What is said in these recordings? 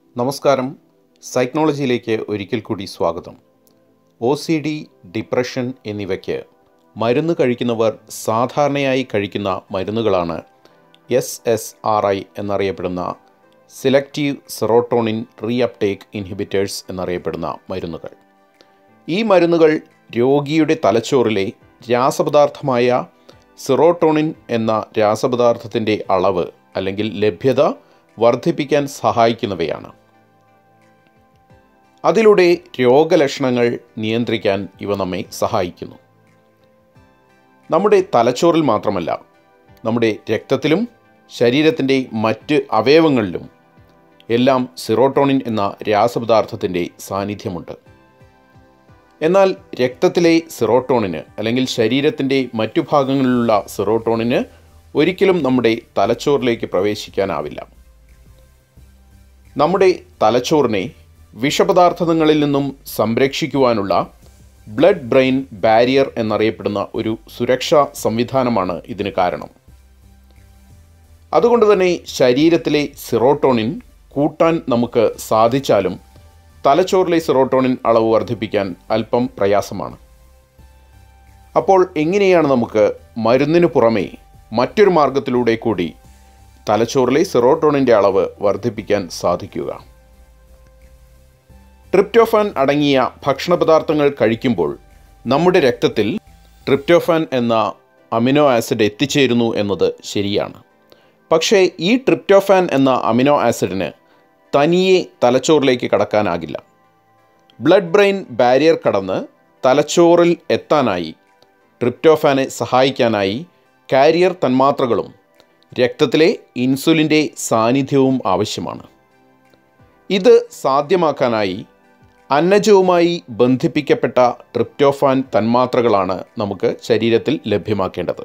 നമസ്കാരം സൈക്നോളജിയിലേക്ക് ഒരിക്കൽ കൂടി സ്വാഗതം ഒ സി ഡി ഡിപ്രഷൻ എന്നിവയ്ക്ക് മരുന്ന് കഴിക്കുന്നവർ സാധാരണയായി കഴിക്കുന്ന മരുന്നുകളാണ് എസ് എസ് ആർ ഐ എന്നറിയപ്പെടുന്ന സെലക്റ്റീവ് സെറോട്ടോണിൻ റീഅപ്ടേക്ക് ഇൻഹിബിറ്റേഴ്സ് എന്നറിയപ്പെടുന്ന മരുന്നുകൾ ഈ മരുന്നുകൾ രോഗിയുടെ തലച്ചോറിലെ രാസപദാർത്ഥമായ സെറോട്ടോണിൻ എന്ന രാസപദാർത്ഥത്തിൻ്റെ അളവ് അല്ലെങ്കിൽ ലഭ്യത വർദ്ധിപ്പിക്കാൻ സഹായിക്കുന്നവയാണ് അതിലൂടെ രോഗലക്ഷണങ്ങൾ നിയന്ത്രിക്കാൻ ഇവ നമ്മെ സഹായിക്കുന്നു നമ്മുടെ തലച്ചോറിൽ മാത്രമല്ല നമ്മുടെ രക്തത്തിലും ശരീരത്തിൻ്റെ മറ്റ് അവയവങ്ങളിലും എല്ലാം സിറോട്ടോണിൻ എന്ന രാസപദാർത്ഥത്തിൻ്റെ സാന്നിധ്യമുണ്ട് എന്നാൽ രക്തത്തിലെ സിറോട്ടോണിന് അല്ലെങ്കിൽ ശരീരത്തിൻ്റെ മറ്റു ഭാഗങ്ങളിലുള്ള സിറോട്ടോണിന് ഒരിക്കലും നമ്മുടെ തലച്ചോറിലേക്ക് പ്രവേശിക്കാനാവില്ല നമ്മുടെ തലച്ചോറിനെ വിഷപദാർത്ഥങ്ങളിൽ നിന്നും സംരക്ഷിക്കുവാനുള്ള ബ്ലഡ് ബ്രെയിൻ ബാരിയർ എന്നറിയപ്പെടുന്ന ഒരു സുരക്ഷാ സംവിധാനമാണ് ഇതിന് കാരണം അതുകൊണ്ട് തന്നെ ശരീരത്തിലെ സിറോട്ടോണിൻ കൂട്ടാൻ നമുക്ക് സാധിച്ചാലും തലച്ചോറിലെ സിറോട്ടോണിൻ അളവ് വർദ്ധിപ്പിക്കാൻ അല്പം പ്രയാസമാണ് അപ്പോൾ എങ്ങനെയാണ് നമുക്ക് മരുന്നിന് പുറമേ മറ്റൊരു മാർഗത്തിലൂടെ കൂടി തലച്ചോറിലെ സിറോട്ടോണിൻ്റെ അളവ് വർദ്ധിപ്പിക്കാൻ സാധിക്കുക ട്രിപ്റ്റോഫാൻ അടങ്ങിയ ഭക്ഷണപദാർത്ഥങ്ങൾ കഴിക്കുമ്പോൾ നമ്മുടെ രക്തത്തിൽ ട്രിപ്റ്റോഫാൻ എന്ന അമിനോ ആസിഡ് എത്തിച്ചേരുന്നു എന്നത് ശരിയാണ് പക്ഷേ ഈ ട്രിപ്റ്റോഫാൻ എന്ന അമിനോ ആസിഡിന് തനിയെ തലച്ചോറിലേക്ക് കടക്കാനാകില്ല ബ്ലഡ് ബ്രെയിൻ ബാരിയർ കടന്ന് തലച്ചോറിൽ എത്താനായി ട്രിപ്റ്റോഫാനെ സഹായിക്കാനായി കാരിയർ തന്മാത്രകളും രക്തത്തിലെ ഇൻസുലിൻ്റെ സാന്നിധ്യവും ആവശ്യമാണ് ഇത് സാധ്യമാക്കാനായി അന്നജവുമായി ബന്ധിപ്പിക്കപ്പെട്ട ട്രിപ്റ്റോഫാൻ തന്മാത്രകളാണ് നമുക്ക് ശരീരത്തിൽ ലഭ്യമാക്കേണ്ടത്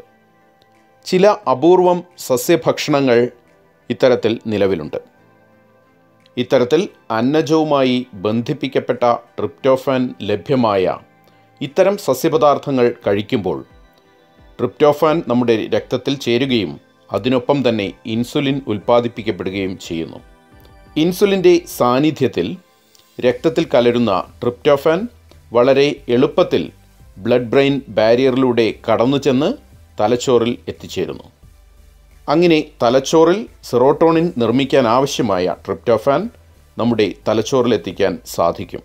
ചില അപൂർവം സസ്യഭക്ഷണങ്ങൾ ഇത്തരത്തിൽ നിലവിലുണ്ട് ഇത്തരത്തിൽ അന്നജവുമായി ബന്ധിപ്പിക്കപ്പെട്ട ട്രിപ്റ്റോഫാൻ ലഭ്യമായ ഇത്തരം സസ്യപദാർത്ഥങ്ങൾ കഴിക്കുമ്പോൾ ട്രിപ്റ്റോഫാൻ നമ്മുടെ രക്തത്തിൽ ചേരുകയും അതിനൊപ്പം തന്നെ ഇൻസുലിൻ ഉൽപ്പാദിപ്പിക്കപ്പെടുകയും ചെയ്യുന്നു ഇൻസുലിൻ്റെ സാന്നിധ്യത്തിൽ രക്തത്തിൽ കലരുന്ന ട്രിപ്റ്റോഫാൻ വളരെ എളുപ്പത്തിൽ ബ്ലഡ് ബ്രെയിൻ ബാരിയറിലൂടെ കടന്നു ചെന്ന് തലച്ചോറിൽ എത്തിച്ചേരുന്നു അങ്ങനെ തലച്ചോറിൽ സെറോട്ടോണിൻ നിർമ്മിക്കാൻ ആവശ്യമായ ട്രിപ്റ്റോഫാൻ നമ്മുടെ തലച്ചോറിൽ എത്തിക്കാൻ സാധിക്കും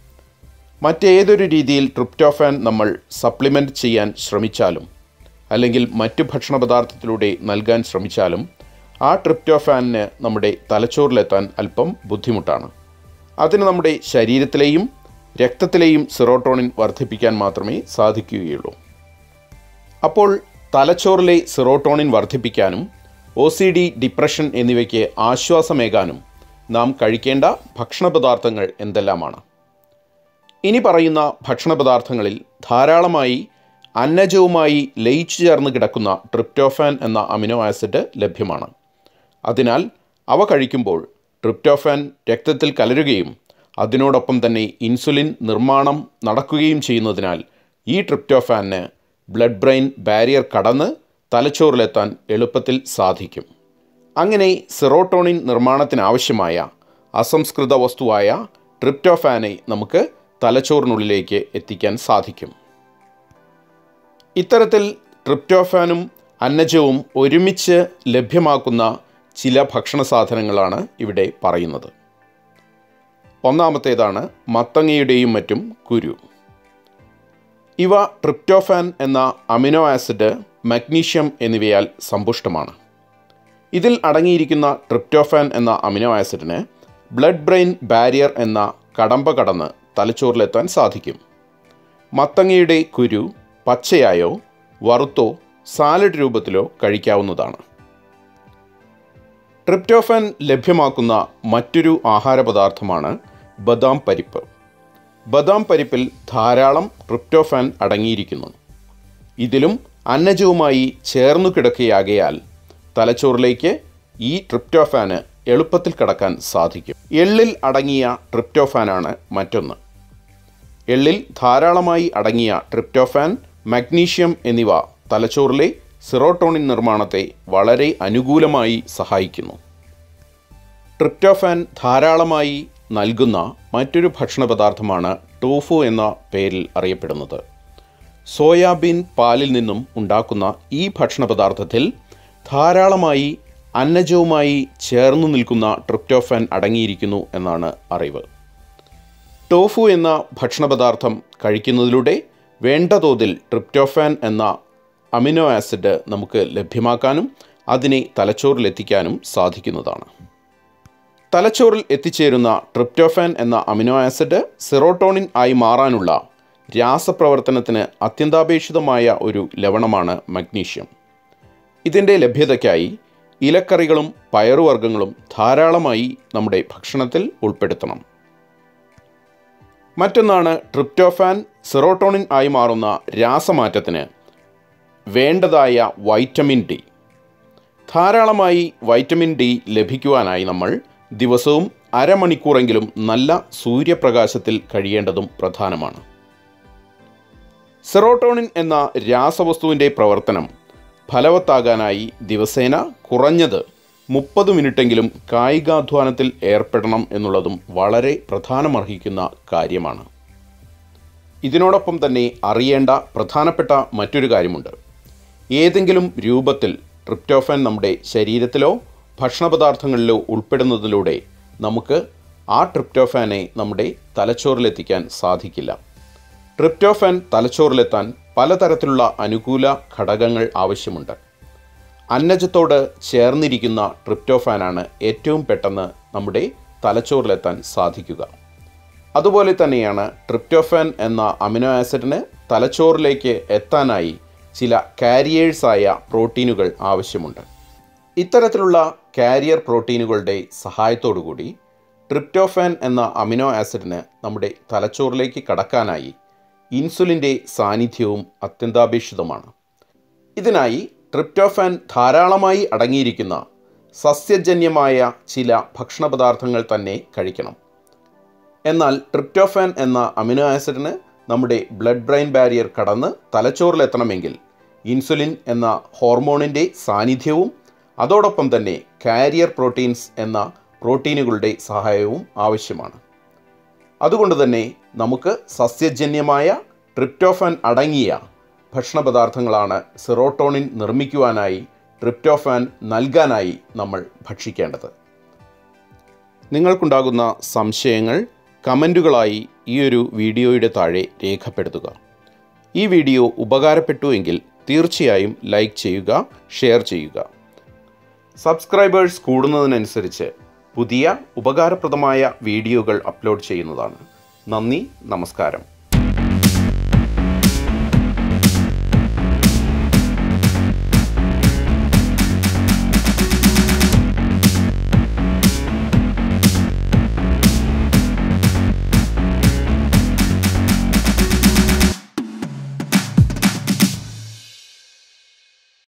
മറ്റേതൊരു രീതിയിൽ ട്രിപ്റ്റോഫാൻ നമ്മൾ സപ്ലിമെൻ്റ് ചെയ്യാൻ ശ്രമിച്ചാലും അല്ലെങ്കിൽ മറ്റു ഭക്ഷണ പദാർത്ഥത്തിലൂടെ നൽകാൻ ശ്രമിച്ചാലും ആ ട്രിപ്റ്റോഫാനിന് നമ്മുടെ തലച്ചോറിലെത്താൻ അല്പം ബുദ്ധിമുട്ടാണ് അതിന് നമ്മുടെ ശരീരത്തിലെയും രക്തത്തിലെയും സിറോട്ടോണിൻ വർദ്ധിപ്പിക്കാൻ മാത്രമേ സാധിക്കുകയുള്ളൂ അപ്പോൾ തലച്ചോറിലെ സിറോട്ടോണിൻ വർദ്ധിപ്പിക്കാനും ഒ സി ഡി ഡിപ്രഷൻ എന്നിവയ്ക്ക് ആശ്വാസമേകാനും നാം കഴിക്കേണ്ട ഭക്ഷണപദാർത്ഥങ്ങൾ എന്തെല്ലാമാണ് ഇനി പറയുന്ന ഭക്ഷണപദാർത്ഥങ്ങളിൽ ധാരാളമായി അന്നജവുമായി ലയിച്ചു ചേർന്ന് കിടക്കുന്ന ട്രിപ്റ്റോഫാൻ എന്ന അമിനോ ആസിഡ് ലഭ്യമാണ് അതിനാൽ അവ കഴിക്കുമ്പോൾ ട്രിപ്റ്റോഫാൻ രക്തത്തിൽ കലരുകയും അതിനോടൊപ്പം തന്നെ ഇൻസുലിൻ നിർമ്മാണം നടക്കുകയും ചെയ്യുന്നതിനാൽ ഈ ട്രിപ്റ്റോഫാനിന് ബ്ലഡ് ബ്രെയിൻ ബാരിയർ കടന്ന് തലച്ചോറിലെത്താൻ എളുപ്പത്തിൽ സാധിക്കും അങ്ങനെ സെറോട്ടോണിൻ നിർമ്മാണത്തിനാവശ്യമായ അസംസ്കൃത വസ്തുവായ ട്രിപ്റ്റോഫാനെ നമുക്ക് തലച്ചോറിനുള്ളിലേക്ക് എത്തിക്കാൻ സാധിക്കും ഇത്തരത്തിൽ ട്രിപ്റ്റോഫാനും അന്നജവും ഒരുമിച്ച് ലഭ്യമാക്കുന്ന ചില ഭക്ഷണ സാധനങ്ങളാണ് ഇവിടെ പറയുന്നത് ഒന്നാമത്തേതാണ് മത്തങ്ങയുടെയും മറ്റും കുരു ഇവ ട്രിപ്റ്റോഫാൻ എന്ന അമിനോ ആസിഡ് മഗ്നീഷ്യം എന്നിവയാൽ സമ്പുഷ്ടമാണ് ഇതിൽ അടങ്ങിയിരിക്കുന്ന ട്രിപ്റ്റോഫാൻ എന്ന അമിനോ ആസിഡിന് ബ്ലഡ് ബ്രെയിൻ ബാരിയർ എന്ന കടമ്പ കടന്ന് തലച്ചോറിലെത്താൻ സാധിക്കും മത്തങ്ങയുടെ കുരു പച്ചയായോ വറുത്തോ സാലഡ് രൂപത്തിലോ കഴിക്കാവുന്നതാണ് ട്രിപ്റ്റോഫാൻ ലഭ്യമാക്കുന്ന മറ്റൊരു ആഹാരപദാർത്ഥമാണ് ബദാം പരിപ്പ് ബദാം പരിപ്പിൽ ധാരാളം ട്രിപ്റ്റോഫാൻ അടങ്ങിയിരിക്കുന്നു ഇതിലും അന്നജവുമായി ചേർന്നു കിടക്കുകയാകയാൽ തലച്ചോറിലേക്ക് ഈ ട്രിപ്റ്റോഫാന് എളുപ്പത്തിൽ കടക്കാൻ സാധിക്കും എള്ളിൽ അടങ്ങിയ ട്രിപ്റ്റോഫാനാണ് മറ്റൊന്ന് എള്ളിൽ ധാരാളമായി അടങ്ങിയ ട്രിപ്റ്റോഫാൻ മഗ്നീഷ്യം എന്നിവ തലച്ചോറിലെ സിറോട്ടോണിൻ നിർമ്മാണത്തെ വളരെ അനുകൂലമായി സഹായിക്കുന്നു ട്രിപ്റ്റോഫാൻ ധാരാളമായി നൽകുന്ന മറ്റൊരു ഭക്ഷണ പദാർത്ഥമാണ് ടോഫു എന്ന പേരിൽ അറിയപ്പെടുന്നത് സോയാബീൻ പാലിൽ നിന്നും ഉണ്ടാക്കുന്ന ഈ ഭക്ഷണ പദാർത്ഥത്തിൽ ധാരാളമായി അന്നജവുമായി ചേർന്നു നിൽക്കുന്ന ട്രിപ്റ്റോഫാൻ അടങ്ങിയിരിക്കുന്നു എന്നാണ് അറിവ് ടോഫു എന്ന ഭക്ഷണ പദാർത്ഥം കഴിക്കുന്നതിലൂടെ വേണ്ട തോതിൽ ട്രിപ്റ്റോഫാൻ എന്ന അമിനോ ആസിഡ് നമുക്ക് ലഭ്യമാക്കാനും അതിനെ തലച്ചോറിലെത്തിക്കാനും സാധിക്കുന്നതാണ് തലച്ചോറിൽ എത്തിച്ചേരുന്ന ട്രിപ്റ്റോഫാൻ എന്ന അമിനോ ആസിഡ് സെറോട്ടോണിൻ ആയി മാറാനുള്ള രാസപ്രവർത്തനത്തിന് അത്യന്താപേക്ഷിതമായ ഒരു ലവണമാണ് മഗ്നീഷ്യം ഇതിൻ്റെ ലഭ്യതയ്ക്കായി ഇലക്കറികളും പയറുവർഗ്ഗങ്ങളും ധാരാളമായി നമ്മുടെ ഭക്ഷണത്തിൽ ഉൾപ്പെടുത്തണം മറ്റൊന്നാണ് ട്രിപ്റ്റോഫാൻ സെറോട്ടോണിൻ ആയി മാറുന്ന രാസമാറ്റത്തിന് വേണ്ടതായ വൈറ്റമിൻ ഡി ധാരാളമായി വൈറ്റമിൻ ഡി ലഭിക്കുവാനായി നമ്മൾ ദിവസവും അരമണിക്കൂറെങ്കിലും നല്ല സൂര്യപ്രകാശത്തിൽ കഴിയേണ്ടതും പ്രധാനമാണ് സെറോട്ടോണിൻ എന്ന രാസവസ്തുവിൻ്റെ പ്രവർത്തനം ഫലവത്താകാനായി ദിവസേന കുറഞ്ഞത് മുപ്പത് മിനിറ്റെങ്കിലും കായികാധ്വാനത്തിൽ ഏർപ്പെടണം എന്നുള്ളതും വളരെ പ്രധാനമർഹിക്കുന്ന കാര്യമാണ് ഇതിനോടൊപ്പം തന്നെ അറിയേണ്ട പ്രധാനപ്പെട്ട മറ്റൊരു കാര്യമുണ്ട് ഏതെങ്കിലും രൂപത്തിൽ ട്രിപ്റ്റോഫാൻ നമ്മുടെ ശരീരത്തിലോ ഭക്ഷണപദാർത്ഥങ്ങളിലോ ഉൾപ്പെടുന്നതിലൂടെ നമുക്ക് ആ ട്രിപ്റ്റോഫാനെ നമ്മുടെ തലച്ചോറിലെത്തിക്കാൻ സാധിക്കില്ല ട്രിപ്റ്റോഫാൻ തലച്ചോറിലെത്താൻ പലതരത്തിലുള്ള അനുകൂല ഘടകങ്ങൾ ആവശ്യമുണ്ട് അന്നജത്തോട് ചേർന്നിരിക്കുന്ന ട്രിപ്റ്റോഫാനാണ് ഏറ്റവും പെട്ടെന്ന് നമ്മുടെ തലച്ചോറിലെത്താൻ സാധിക്കുക അതുപോലെ തന്നെയാണ് ട്രിപ്റ്റോഫാൻ എന്ന അമിനോ ആസിഡിന് തലച്ചോറിലേക്ക് എത്താനായി ചില കാരിയേഴ്സായ പ്രോട്ടീനുകൾ ആവശ്യമുണ്ട് ഇത്തരത്തിലുള്ള കാരിയർ പ്രോട്ടീനുകളുടെ സഹായത്തോടുകൂടി ട്രിപ്റ്റോഫാൻ എന്ന അമിനോ ആസിഡിന് നമ്മുടെ തലച്ചോറിലേക്ക് കടക്കാനായി ഇൻസുലിൻ്റെ സാന്നിധ്യവും അത്യന്താപേക്ഷിതമാണ് ഇതിനായി ട്രിപ്റ്റോഫാൻ ധാരാളമായി അടങ്ങിയിരിക്കുന്ന സസ്യജന്യമായ ചില ഭക്ഷണപദാർത്ഥങ്ങൾ തന്നെ കഴിക്കണം എന്നാൽ ട്രിപ്റ്റോഫാൻ എന്ന അമിനോ ആസിഡിന് നമ്മുടെ ബ്ലഡ് ബ്രെയിൻ ബാരിയർ കടന്ന് തലച്ചോറിലെത്തണമെങ്കിൽ ഇൻസുലിൻ എന്ന ഹോർമോണിൻ്റെ സാന്നിധ്യവും അതോടൊപ്പം തന്നെ കാരിയർ പ്രോട്ടീൻസ് എന്ന പ്രോട്ടീനുകളുടെ സഹായവും ആവശ്യമാണ് അതുകൊണ്ട് തന്നെ നമുക്ക് സസ്യജന്യമായ ട്രിപ്റ്റോഫാൻ അടങ്ങിയ ഭക്ഷണപദാർത്ഥങ്ങളാണ് സെറോട്ടോണിൻ നിർമ്മിക്കുവാനായി ട്രിപ്റ്റോഫാൻ നൽകാനായി നമ്മൾ ഭക്ഷിക്കേണ്ടത് നിങ്ങൾക്കുണ്ടാകുന്ന സംശയങ്ങൾ കമൻറ്റുകളായി ഈ ഒരു വീഡിയോയുടെ താഴെ രേഖപ്പെടുത്തുക ഈ വീഡിയോ ഉപകാരപ്പെട്ടു എങ്കിൽ തീർച്ചയായും ലൈക്ക് ചെയ്യുക ഷെയർ ചെയ്യുക സബ്സ്ക്രൈബേഴ്സ് കൂടുന്നതിനനുസരിച്ച് പുതിയ ഉപകാരപ്രദമായ വീഡിയോകൾ അപ്ലോഡ് ചെയ്യുന്നതാണ് നന്ദി നമസ്കാരം